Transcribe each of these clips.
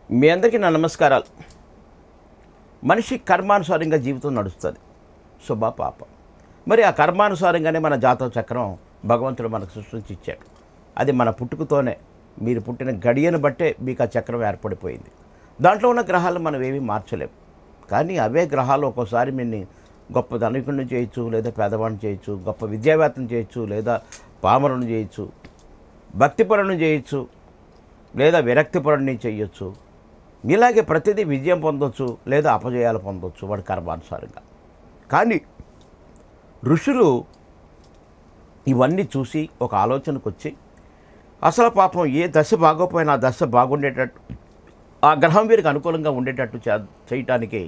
మీ అందరికీ నా నమస్కారాలు మనిషి కర్మానుసారంగా జీవితం నడుస్తుంది శుభ పాప మరి ఆ కర్మానుసారంగానే మన జాతక చక్రం భగవంతుడు మనకు సృష్టించి ఇచ్చాడు అది మన పుట్టుకతోనే మీరు పుట్టిన గడియను బట్టే మీకు ఆ చక్రం ఏర్పడిపోయింది దాంట్లో ఉన్న గ్రహాలు మనం ఏమీ మార్చలేం కానీ అవే గ్రహాలు ఒక్కోసారి మిన్ని గొప్ప ధనికుడిని చేయొచ్చు లేదా పేదవాడిని చేయొచ్చు గొప్ప విద్యావేత్తను చేయొచ్చు లేదా పామరుని చేయొచ్చు భక్తిపరుని చేయొచ్చు లేదా విరక్తిపరుని చేయొచ్చు ఇలాగే ప్రతిదీ విజయం పొందొచ్చు లేదా అపజయాలు పొందొచ్చు వాడి కర్మానుసారంగా కానీ ఋషులు ఇవన్నీ చూసి ఒక ఆలోచనకు వచ్చి అసలు పాపం ఏ దశ బాగోపోయినా ఆ దశ బాగుండేటట్టు ఆ గ్రహం వీరికి అనుకూలంగా ఉండేటట్టు చే చేయటానికి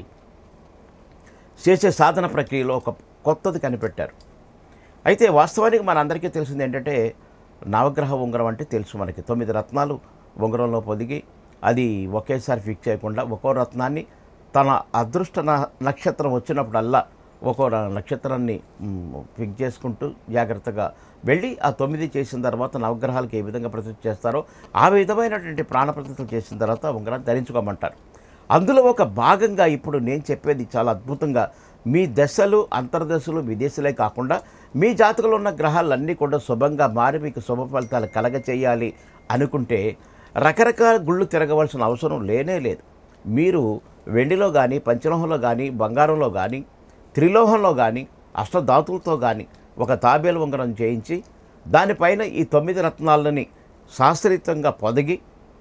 చేసే సాధన ప్రక్రియలో ఒక కొత్తది కనిపెట్టారు అయితే వాస్తవానికి మనందరికీ తెలిసింది ఏంటంటే నవగ్రహ ఉంగరం అంటే తెలుసు మనకి తొమ్మిది రత్నాలు ఉంగరంలో పొదిగి అది ఒకేసారి ఫిక్స్ చేయకుండా ఒక్కో రత్నాన్ని తన అదృష్ట న- నక్షత్రం వచ్చినప్పుడల్లా ఒక్కో ర- నక్షత్రాన్ని మ్, ఫిక్స్ చేసుకుంటూ జాగ్రత్తగా వెళ్ళి ఆ తొమ్మిది చేసిన తర్వాత నవగ్రహాలకు ఏ విధంగా ప్రతిష్ఠ చేస్తారో ఆ విధమైనటువంటి ప్రాణప్రతిష్ఠలు చేసిన తర్వాత ఉంగరాన్ని ధరించుకోమంటారు అందులో ఒక భాగంగా ఇప్పుడు నేను చెప్పేది చాలా అద్భుతంగా మీ దశలు అంతర్దశలు విదేశాలే కాకుండా మీ జాతకంలో ఉన్న గ్రహాలన్నీ కూడా శుభంగా మారి మీకు శుభ ఫలితాలు కలగ చేయాలి అనుకుంటే రకరకాల గుళ్ళు తిరగవలసిన అవసరం లేనే లేదు మీరు వెండిలో కానీ పంచలోహంలో కానీ బంగారంలో కానీ త్రిలోహంలో కానీ అష్టధాతులతో కానీ ఒక తాబేలు ఉంగరం చేయించి దానిపైన ఈ తొమ్మిది రత్నాలని శాస్త్రీయంగా పొదిగి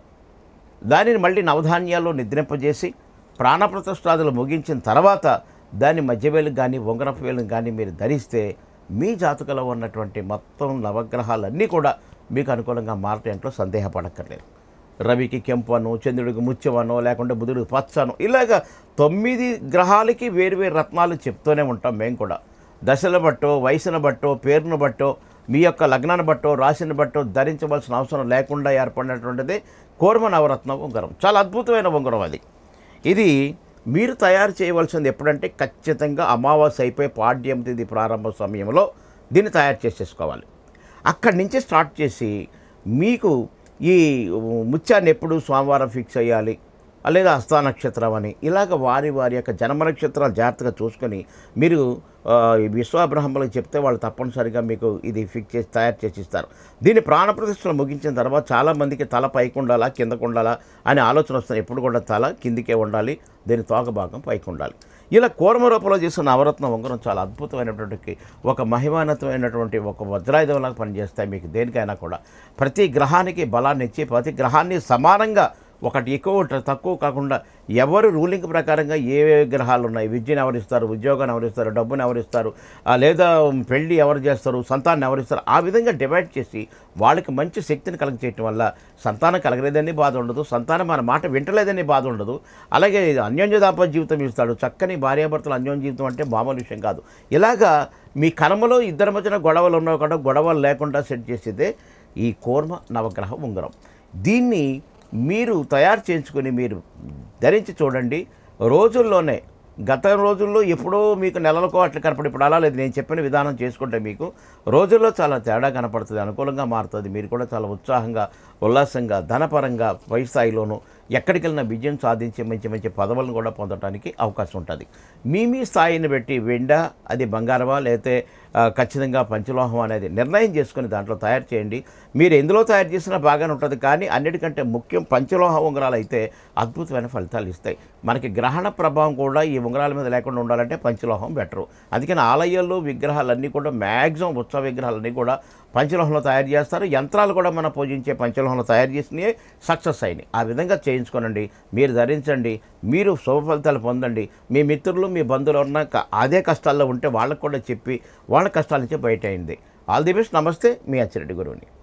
దానిని మళ్ళీ నవధాన్యాల్లో నిద్రింపజేసి ప్రాణప్రతిష్ఠాదులు ముగించిన తర్వాత దాని మధ్యవేలు కానీ ఉంగరపు వేలు కానీ మీరు ధరిస్తే మీ జాతకంలో ఉన్నటువంటి మొత్తం నవగ్రహాలన్నీ కూడా మీకు అనుకూలంగా మారటంట్లో సందేహపడక్కర్లేదు రవికి కెంపు అను చంద్రుడికి ముత్యమనో లేకుంటే బుధుడికి పచ్చను ఇలాగ తొమ్మిది గ్రహాలకి వేరువేరు రత్నాలు చెప్తూనే ఉంటాం మేము కూడా దశల బట్టో వయసును బట్టో పేరును బట్టో మీ యొక్క లగ్నాన్ని బట్టో రాశిని బట్టో ధరించవలసిన అవసరం లేకుండా ఏర్పడినటువంటిది కోర్మ నవరత్న ఉంగరం చాలా అద్భుతమైన ఉంగరం అది ఇది మీరు తయారు చేయవలసింది ఎప్పుడంటే ఖచ్చితంగా అమావాస్య అయిపోయి పాడ్యం తిథి ప్రారంభ సమయంలో దీన్ని తయారు చేసేసుకోవాలి అక్కడి నుంచి స్టార్ట్ చేసి మీకు ఈ ముత్యాన్ని ఎప్పుడు సోమవారం ఫిక్స్ అయ్యాలి లేదా హస్తా నక్షత్రం అని ఇలాగ వారి వారి యొక్క జన్మ నక్షత్రాలు జాగ్రత్తగా చూసుకొని మీరు ఆ, ఈ విశ్వాబ్రహ్మలకు చెప్తే వాళ్ళు తప్పనిసరిగా మీకు ఇది ఫిక్స్ చేసి తయారు చేసి ఇస్తారు దీని ప్రాణప్రతిష్టలు ముగించిన తర్వాత చాలామందికి తల పైకి ఉండాలా కిందకు ఉండాలా అనే ఆలోచన వస్తుంది ఎప్పుడు కూడా తల కిందికే ఉండాలి దీని తోక భాగం పైకి ఉండాలి ఇలా కూర్మ రూపంలో చేసిన నవరత్న ఉంగరం చాలా అద్భుతమైనటువంటి ఒక మహిమానతమైనటువంటి ఒక వజ్రాయుధంలాగా పనిచేస్తాయి మీకు దేనికైనా కూడా ప్రతి గ్రహానికి బలాన్ని ఇచ్చి ప్రతి గ్రహాన్ని సమానంగా ఒకటి ఎక్కువ ఒకటి తక్కువ కాకుండా ఎవరు రూలింగ్ ప్రకారంగా ఏ ఏ గ్రహాలు ఉన్నాయి విద్యను ఎవరిస్తారు ఉద్యోగాన్ని ఎవరిస్తారు డబ్బును ఎవరిస్తారు ఆ, లేదా పెళ్లి ఎవరు చేస్తారు సంతానం ఎవరిస్తారు ఆ విధంగా డివైడ్ చేసి వాళ్ళకి మంచి శక్తిని కలగ చేయటం వల్ల సంతానం కలగలేదని బాధ ఉండదు సంతానం మన మాట వింటలేదని బాధ ఉండదు అలాగే అన్యోన్య దాంపత్య జీవితం ఇస్తాడు చక్కని భార్యాభర్తలు అన్యోన్య జీవితం అంటే మామూలు విషయం కాదు ఇలాగా మీ కర్మలో ఇద్దరి మధ్యన గొడవలు ఉన్నావు కూడా గొడవలు లేకుండా సెట్ చేసేదే ఈ కూర్మ నవగ్రహ ఉంగరం దీన్ని మీరు తయారు చేయించుకొని మీరు ధరించి చూడండి రోజుల్లోనే గత రోజుల్లో ఎప్పుడో మీకు నెలలకో అట్లా కనపడి ఇప్పుడు అలా లేదు నేను చెప్పిన విధానం చేసుకుంటే మీకు రోజుల్లో చాలా తేడా కనపడుతుంది అనుకూలంగా మారుతుంది మీరు కూడా చాలా ఉత్సాహంగా ఉల్లాసంగా ధనపరంగా పై స్థాయిలోనూ ఎక్కడికి వెళ్ళినా విజయం సాధించి మంచి మంచి పదవులను కూడా పొందడానికి అవకాశం ఉంటుంది మీ మీ స్థాయిని బట్టి వెండ అది బంగారమా లేకపోతే ఆ, ఖచ్చితంగా పంచలోహం అనేది నిర్ణయం చేసుకుని దాంట్లో తయారు చేయండి మీరు ఎందులో తయారు చేసినా బాగానే ఉంటుంది కానీ అన్నిటికంటే ముఖ్యం పంచలోహ ఉంగరాలు అయితే అద్భుతమైన ఫలితాలు ఇస్తాయి మనకి గ్రహణ ప్రభావం కూడా ఈ ఉంగరాల మీద లేకుండా ఉండాలంటే పంచలోహం బెటరు అందుకని ఆలయాల్లో విగ్రహాలన్నీ కూడా మ్యాక్సిమం ఉత్సవ విగ్రహాలన్నీ కూడా పంచలోహంలో తయారు చేస్తారు యంత్రాలు కూడా మనం పూజించే పంచలోహంలో తయారు చేసినవి సక్సెస్ అయినాయి ఆ విధంగా చేయించుకోనండి మీరు ధరించండి మీరు శుభ ఫలితాలు పొందండి మీ మిత్రులు మీ బంధువులు ఉన్న క- అదే కష్టాల్లో ఉంటే వాళ్ళకు కూడా చెప్పి వాళ్ళ కష్టాల నుంచి బయట అయింది ఆల్ ది బెస్ట్ నమస్తే మీ అచ్చిరెడ్డి గురువుని